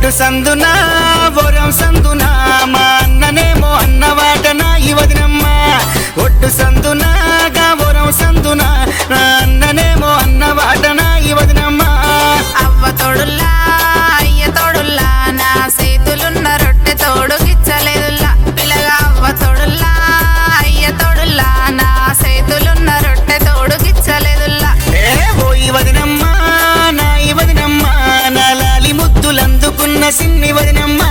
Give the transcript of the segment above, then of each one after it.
ఒట్టు సందున వరం సందున మా అన్ననేమో అన్నవాటన ఈ వదినమ్మ ఒట్టు సందున వరం సందున నా అన్ననేమో అన్నవాటన ఈ వదినమ్మ అవ్వ తోడుల్లా అయ్య తోడుల్లా నా చేతులున్న రొట్టె తోడు గిచ్చలేదుల్లా పిల్లగా అవ్వ తోడుల్లా అయ్య తోడుల్లా నా చేతులున్న రొట్టె తోడు గిచ్చలేదుల్లా ఏ ఓ ఈ వదినమ్మ నా ఈ వదినమ్మ నా లాలి ముద్దులందుకున్న సిన్ని వదినమ్మ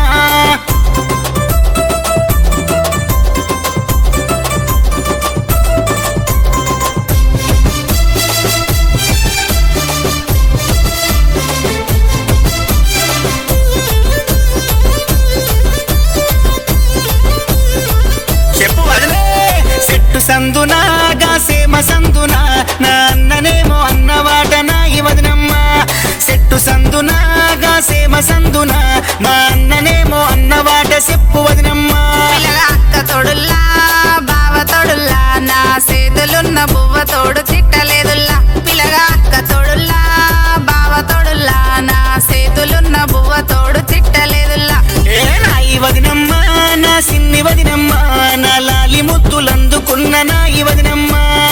చెప్పు వదిలే చెట్టు సందున గాసేమ సందున నా అన్ననేమో అన్నవాటన ఈ వదినమ్మ చెట్టు సందున గాసేమ సందున మా అన్ననేమో అన్నవాట చెప్పు వదినమ్మ పిల్లగా అక్క తోడుల్లా బావ తోడుల్లా నా చేతులున్న బువ్వ తోడు తిట్టలేదుల్లా పిల్లగా అక్క తోడుల్లా బావ తోడుల్లా నా చేతులున్న బువ్వ తోడు తిట్టలేదుల్లా ఏ నా ఈ వదినమ్మ నా సిన్ని వదినమ్మ నా లాలి ముద్దులందుకున్న నా ఈ వదినమ్మ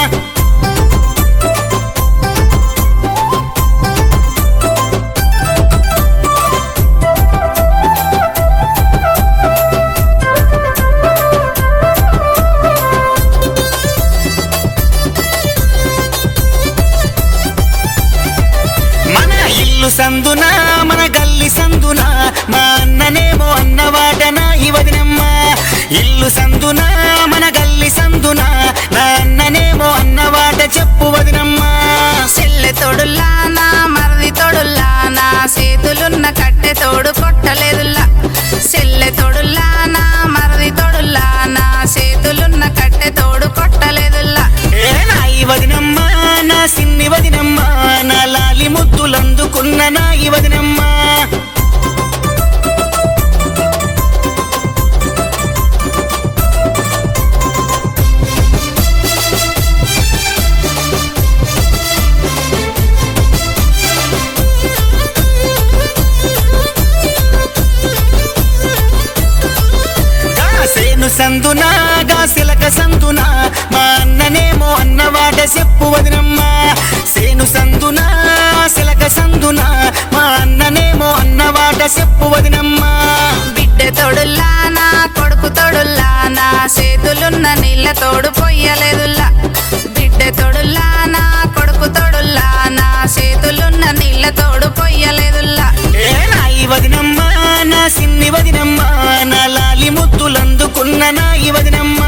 మన ఇల్లు సందున మన గల్లి సందున మా అన్ననేమో అన్నవాటన ఈ వదినమ్మ ఇల్లు సందున మన గల్లి సందున నా అన్ననేమో అన్నవాట చెప్పు వదినమ్మ చెల్లె తోడుల్లా నా మరది తోడుల్లా నా చేతులున్న కట్టె తోడు కొట్టలేదుల్లా చెల్లె తోడుల్లా నా మరది తోడుల్లా నా చేతులున్న కట్టె తోడు కొట్టలేదుల్లా ఏ నా ఈ వదినమ్మ నా సిన్ని వదినమ్మ నా లాలి ముద్దులందుకున్న నా ఈ వదినమ్మ గాసేను సందున గాసిలక సందున మా అన్ననేమో అన్నవాట చెప్పు వదినమ్మ సేను సందున సిలక సందున మా అన్ననేమో అన్నవాట చెప్పు వదినమ్మ బిడ్డ తోడుల్లా నా కొడుకు తోడుల్లా నా చేతులున్న నీళ్ళ తోడు పొయ్యలేదుల్లా బిడ్డ తోడుల్లా నా కొడుకు తోడుల్లా నా చేతులున్న నీళ్ళ తోడు పొయ్యలేదుల్లా ఏ నా ఈ వదినమ్మ నా సిన్ని వదినమ్మ నా లాలి ముద్దులందుకున్న నా ఈ వదినమ్మ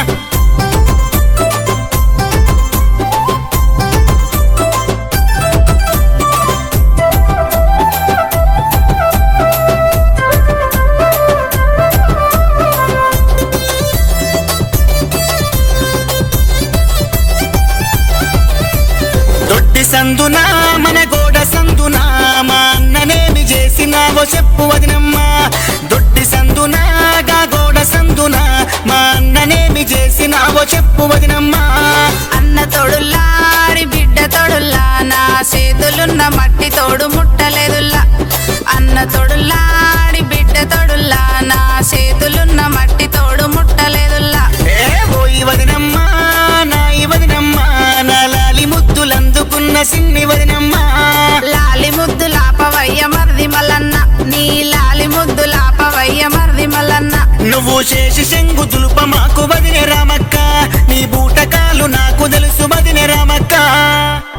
దొడ్డి సందున మన గోడ సందున మా అన్ననేమి చేసినావో చెప్పు వదినమ్మ దొడ్డి సందున గా గోడ సందున మా అన్ననేమి చేసినావో చెప్పు వదినమ్మ అన్న తోడుల్లాడి బిడ్డ తోడుల్లా నా చేతులున్న మట్టి తోడు ముట్టలేదుల్లా అన్న తోడుల్లాడి బిడ్డ తోడుల్లా నా చేతులున్న మట్టి తోడు ముట్టలేదుల్లా ఏ ఓ ఈ వదినమ్మ నా ఈ వదినమ్మ నా లాలి ముద్దులందుకున్న సిన్ని వదినమ్మ లాలి ముద్దు లాపవయ్య మరిది మల్లన్న నీ లాలి ముద్దు లాపవయ్య మరిది మల్లన్న నువ్వు చేసి శంగు దులుప మాకు వదిన రామక్క నీ బూటకాలు నాకు తెలుసు వదిన రామక్క